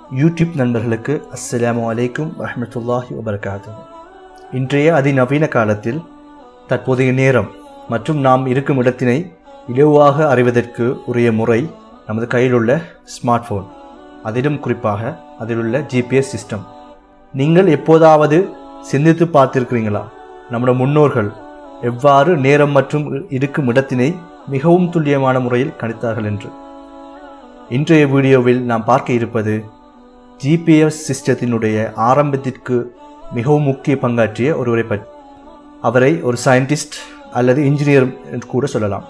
YouTube நண்பர்களுக்கு அஸ்ஸலாமு அலைக்கும் வரஹ்மத்துல்லாஹி வபரகாத்து இன்றைய அதிநவீன காலத்தில் தற்போதைய நேரம் மற்றும் நாம் இருக்கும் இடத்தினை இலவாக அறிவதற்கு உரிய முறை நமது கையில் உள்ள ஸ்மார்ட் ஃபோன் அதிலும் குறிப்பாக அதில் உள்ள ஜிபிஎஸ் சிஸ்டம் நீங்கள் எப்போதாவது சிந்தித்து பார்த்திருக்கிறீங்களா நம்முடைய முன்னோர்கள் எவ்வாறு நேரம் மற்றும் இருக்கும் இடத்தினை மிகவும் துல்லியமான முறையில் கணித்தார்கள் என்று இன்றைய வீடியோவில் நாம் பார்க்க இருப்பது ஜிபிஎஸ் சிஸ்டத்தினுடைய ஆரம்பத்திற்கு மிகவும் முக்கிய பங்காற்றிய ஒருவரை பற்றி அவரை ஒரு சயின்டிஸ்ட் அல்லது இன்ஜினியர் என்று கூட சொல்லலாம்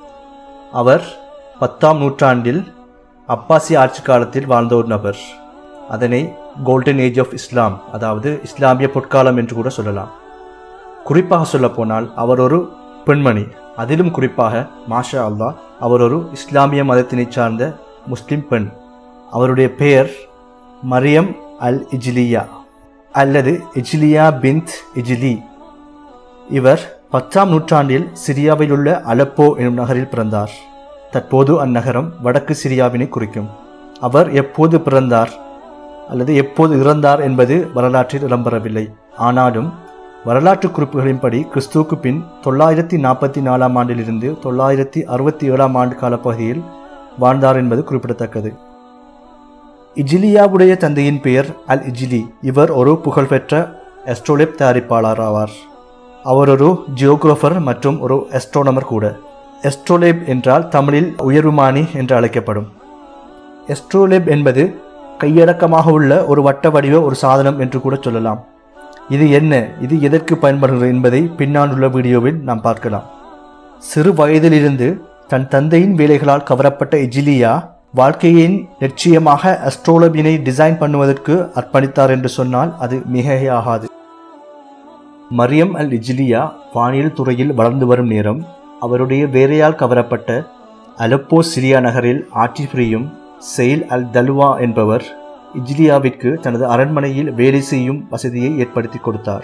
அவர் பத்தாம் நூற்றாண்டில் அப்பாசி ஆட்சி காலத்தில் வாழ்ந்த ஒரு நபர் அதனை கோல்டன் ஏஜ் ஆஃப் இஸ்லாம் அதாவது இஸ்லாமிய பொற்காலம் என்று கூட சொல்லலாம் குறிப்பாக சொல்லப்போனால் அவர் ஒரு பெண்மணி அதிலும் குறிப்பாக மாஷா அல்லாஹ் அவர் ஒரு இஸ்லாமிய மதத்தினை சார்ந்த முஸ்லிம் பெண் அவருடைய பெயர் மரியம் அல் இஜ்லியா அல்லது இஜ்லியா பின்த் இஜ்லி இவர் பத்தாம் நூற்றாண்டில் சிரியாவில் உள்ள அலப்போ எனும் நகரில் பிறந்தார் தற்போது அந்நகரம் வடக்கு சிரியாவினை குறிக்கும் அவர் எப்போது பிறந்தார் அல்லது எப்போது இறந்தார் என்பது வரலாற்றில் இடம்பெறவில்லை ஆனாலும் வரலாற்று குறிப்புகளின்படி கிறிஸ்துவுக்கு பின் தொள்ளாயிரத்தி நாற்பத்தி நாலாம் ஆண்டிலிருந்து தொள்ளாயிரத்தி அறுபத்தி ஏழாம் ஆண்டு காலப்பகுதியில் வாழ்ந்தார் என்பது குறிப்பிடத்தக்கது இஜிலியாவுடைய தந்தையின் பெயர் அல் இஜிலி இவர் ஒரு புகழ்பெற்ற எஸ்ட்ரோலெப் தயாரிப்பாளர் ஆவார் அவர் ஒரு ஜியோகிராஃபர் மற்றும் ஒரு எஸ்ட்ரோனமர் கூட எஸ்ட்ரோலேப் என்றால் தமிழில் உயர்வுமானி என்று அழைக்கப்படும் எஸ்ட்ரோலேப் என்பது கையடக்கமாக உள்ள ஒரு வட்ட வடிவ ஒரு சாதனம் என்று கூட சொல்லலாம் இது என்ன இது எதற்கு பயன்படுகிறது என்பதை பின்னால் உள்ள வீடியோவில் நாம் பார்க்கலாம் சிறு வயதிலிருந்து தன் தந்தையின் வேலைகளால் கவரப்பட்ட இஜிலியா வாழ்க்கையின் லட்சியமாக அஸ்ட்ரோலபினை டிசைன் பண்ணுவதற்கு அர்ப்பணித்தார் என்று சொன்னால் அது மிகையாகாது மரியம் அல் இஜிலியா வானியல் துறையில் வளர்ந்து வரும் நேரம் அவருடைய வேலையால் கவரப்பட்ட அலப்போ சிரியா நகரில் ஆட்சி புரியும் செயில் அல் தல்வா என்பவர் இஜ்லியாவிற்கு தனது அரண்மனையில் வேலை செய்யும் வசதியை ஏற்படுத்தி கொடுத்தார்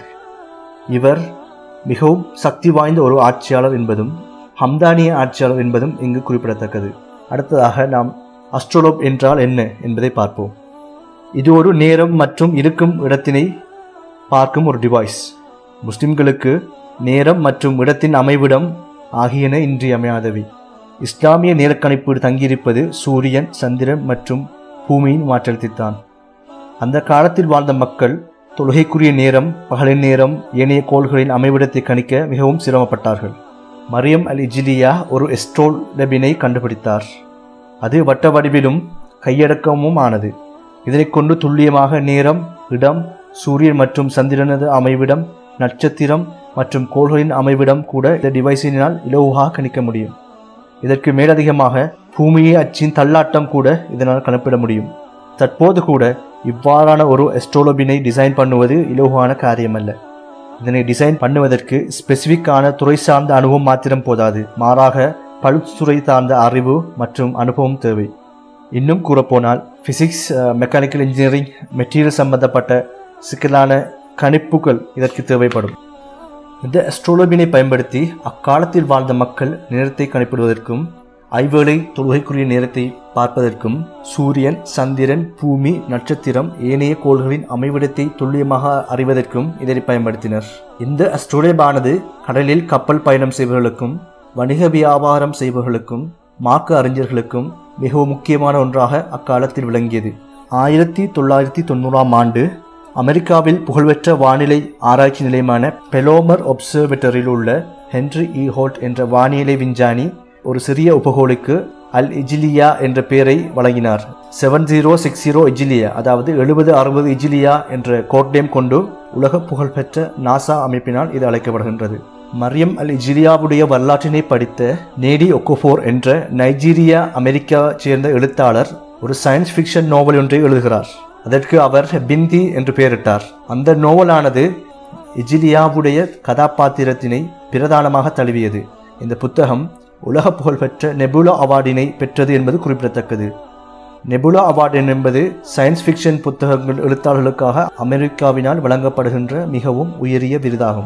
இவர் மிகவும் சக்தி வாய்ந்த ஒரு ஆட்சியாளர் என்பதும் ஹம்தானிய ஆட்சியாளர் என்பதும் இங்கு குறிப்பிடத்தக்கது அடுத்ததாக நாம் அஸ்ட்ரோலோப் என்றால் என்ன என்பதை பார்ப்போம் இது ஒரு நேரம் மற்றும் இருக்கும் இடத்தினை பார்க்கும் ஒரு டிவைஸ் முஸ்லிம்களுக்கு நேரம் மற்றும் இடத்தின் அமைவிடம் ஆகியன இன்றியமையாதவை இஸ்லாமிய நேரக்கணிப்பு தங்கியிருப்பது சூரியன் சந்திரன் மற்றும் பூமியின் மாற்றத்தில்தான் அந்த காலத்தில் வாழ்ந்த மக்கள் தொழுகைக்குரிய நேரம் பகலின் நேரம் ஏனைய கோள்களின் அமைவிடத்தை கணிக்க மிகவும் சிரமப்பட்டார்கள் மரியம் அல் இஜிலியா ஒரு எஸ்ட்ரோல் லெபினை கண்டுபிடித்தார் அது வட்ட வடிவிலும் கையடக்கமும் ஆனது இதனை கொண்டு துல்லியமாக நேரம் இடம் சூரியன் மற்றும் சந்திரனது அமைவிடம் நட்சத்திரம் மற்றும் கோள்களின் அமைவிடம் கூட இந்த டிவைஸினால் இலவாக கணிக்க முடியும் இதற்கு மேலதிகமாக பூமியை அச்சின் தள்ளாட்டம் கூட இதனால் கணப்பிட முடியும் தற்போது கூட இவ்வாறான ஒரு எஸ்ட்ரோலபினை டிசைன் பண்ணுவது இலகுவான காரியமல்ல இதனை டிசைன் பண்ணுவதற்கு ஸ்பெசிஃபிக்கான துறை சார்ந்த அனுபவம் மாத்திரம் போதாது மாறாக பழுத்துறை சார்ந்த அறிவு மற்றும் அனுபவம் தேவை இன்னும் கூறப்போனால் ஃபிசிக்ஸ் மெக்கானிக்கல் இன்ஜினியரிங் மெட்டீரியல் சம்பந்தப்பட்ட சிக்கலான கணிப்புகள் இதற்கு தேவைப்படும் இந்த அஸ்ட்ரோலபினை பயன்படுத்தி அக்காலத்தில் வாழ்ந்த மக்கள் நேரத்தை கணிப்பிடுவதற்கும் ஐவேளை தொழுகைக்குரிய நேரத்தை பார்ப்பதற்கும் சூரியன் சந்திரன் பூமி நட்சத்திரம் ஏனைய கோள்களின் அமைவிடத்தை துல்லியமாக அறிவதற்கும் இதனை பயன்படுத்தினர் இந்த அஸ்ட்ரோலேபானது கடலில் கப்பல் பயணம் செய்பவர்களுக்கும் வணிக வியாபாரம் செய்பவர்களுக்கும் மார்க்க அறிஞர்களுக்கும் மிகவும் முக்கியமான ஒன்றாக அக்காலத்தில் விளங்கியது ஆயிரத்தி தொள்ளாயிரத்தி தொண்ணூறாம் ஆண்டு அமெரிக்காவில் புகழ்பெற்ற வானிலை ஆராய்ச்சி நிலையமான பெலோமர் ஒப்சர்வேட்டரில் உள்ள ஹென்ரி இ ஹோல்ட் என்ற வானிலை விஞ்ஞானி ஒரு சிறிய உபகோளுக்கு அல் இஜிலியா என்ற பெயரை வழங்கினார் செவன் ஜீரோ சிக்ஸ் ஜீரோ இஜிலியா அதாவது எழுபது அறுபது இஜிலியா என்ற கோட்நேம் கொண்டு உலக புகழ்பெற்ற நாசா அமைப்பினால் இது அழைக்கப்படுகின்றது மரியம் அல் இஜிலியாவுடைய வரலாற்றினை படித்த நேடி ஒக்கோஃபோர் என்ற நைஜீரியா அமெரிக்கா சேர்ந்த எழுத்தாளர் ஒரு சயின்ஸ் ஃபிக்ஷன் நோவல் ஒன்றை எழுதுகிறார் அதற்கு அவர் பிந்தி என்று பெயரிட்டார் அந்த நோவலானது இஜிலியாவுடைய கதாபாத்திரத்தினை பிரதானமாக தழுவியது இந்த புத்தகம் உலக புகழ்பெற்ற நெபுலா அவார்டினை பெற்றது என்பது குறிப்பிடத்தக்கது நெபுலா அவார்டு என்பது சயின்ஸ் ஃபிக்ஷன் புத்தகங்கள் எழுத்தாளர்களுக்காக அமெரிக்காவினால் வழங்கப்படுகின்ற மிகவும் உயரிய விருதாகும்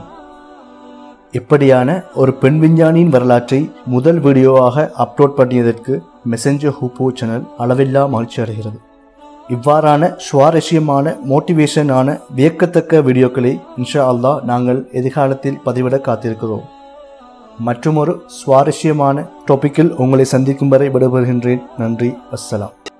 இப்படியான ஒரு பெண் விஞ்ஞானியின் வரலாற்றை முதல் வீடியோவாக அப்லோட் பண்ணியதற்கு மெசஞ்சர் ஹூப்போ சேனல் அளவில்லா மகிழ்ச்சி அடைகிறது இவ்வாறான சுவாரஸ்யமான மோட்டிவேஷனான வியக்கத்தக்க வீடியோக்களை இன்ஷா அல்லாஹ் நாங்கள் எதிர்காலத்தில் பதிவிட காத்திருக்கிறோம் மற்றுமொரு சுவாரஸ்யமான டாபிக்கில் உங்களை சந்திக்கும் வரை விடைபெறுகின்றேன் நன்றி அஸ்ஸலாம்